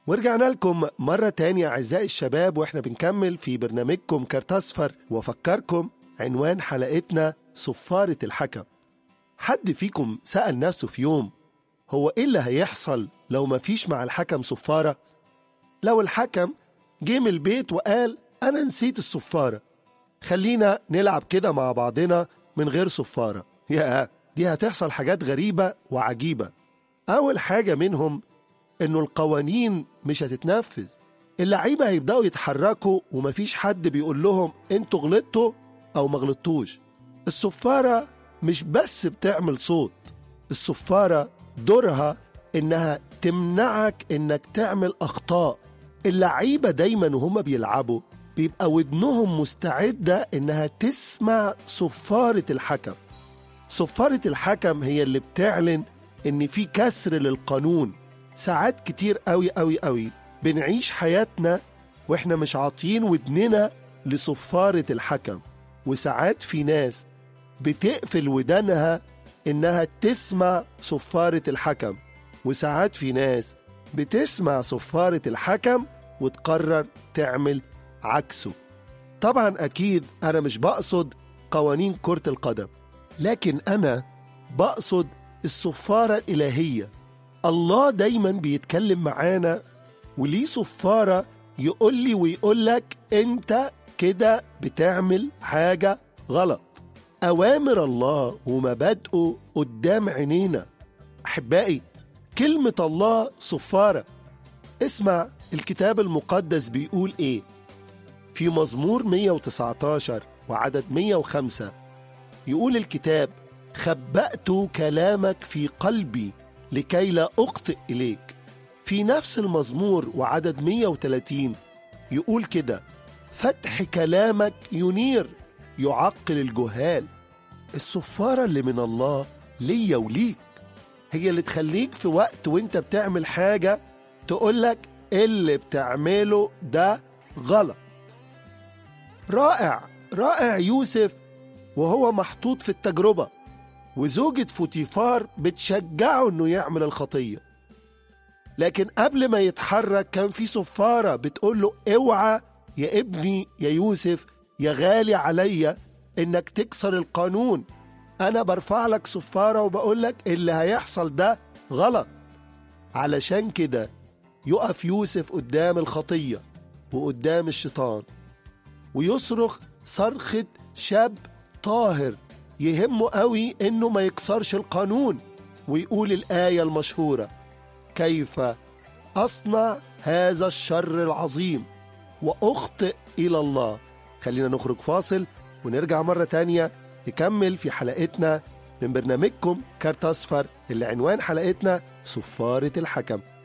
ورجعنا لكم مرة تانية أعزائي الشباب وإحنا بنكمل في برنامجكم كارت أصفر وأفكركم عنوان حلقتنا صفارة الحكم حد فيكم سأل نفسه في يوم هو إيه اللي هيحصل لو مفيش مع الحكم صفارة؟ لو الحكم جه من البيت وقال أنا نسيت الصفارة خلينا نلعب كده مع بعضنا من غير صفارة يا دي هتحصل حاجات غريبة وعجيبة أول حاجة منهم إنه القوانين مش هتتنفذ اللعيبة هيبدأوا يتحركوا ومفيش حد بيقول لهم انتوا غلطتوا أو ما غلطتوش الصفارة مش بس بتعمل صوت الصفارة دورها إنها تمنعك إنك تعمل أخطاء اللعيبة دايما وهم بيلعبوا بيبقى ودنهم مستعدة إنها تسمع صفارة الحكم صفارة الحكم هي اللي بتعلن إن في كسر للقانون ساعات كتير قوي قوي قوي بنعيش حياتنا وإحنا مش عاطيين ودننا لصفارة الحكم وساعات في ناس بتقفل ودانها إنها تسمع صفارة الحكم وساعات في ناس بتسمع صفارة الحكم وتقرر تعمل عكسه طبعا أكيد أنا مش بقصد قوانين كرة القدم لكن أنا بقصد الصفارة الإلهية الله دايما بيتكلم معانا وليه صفارة يقول لي ويقول لك أنت كده بتعمل حاجة غلط أوامر الله ومبادئه قدام عينينا أحبائي كلمة الله صفارة اسمع الكتاب المقدس بيقول إيه في مزمور 119 وعدد 105 يقول الكتاب خبأت كلامك في قلبي لكي لا أخطئ إليك في نفس المزمور وعدد 130 يقول كده فتح كلامك ينير يعقل الجهال الصفارة اللي من الله ليا وليك هي اللي تخليك في وقت وانت بتعمل حاجة تقولك اللي بتعمله ده غلط رائع رائع يوسف وهو محطوط في التجربة وزوجة فوتيفار بتشجعه انه يعمل الخطية لكن قبل ما يتحرك كان في صفارة بتقول له اوعى يا ابني يا يوسف يا غالي عليا انك تكسر القانون انا برفع لك صفارة وبقول لك اللي هيحصل ده غلط علشان كده يقف يوسف قدام الخطية وقدام الشيطان ويصرخ صرخة شاب طاهر يهمه قوي انه ما يكسرش القانون ويقول الآية المشهورة كيف أصنع هذا الشر العظيم وأخطئ إلى الله خلينا نخرج فاصل ونرجع مرة تانية نكمل في حلقتنا من برنامجكم كارت أصفر اللي عنوان حلقتنا صفارة الحكم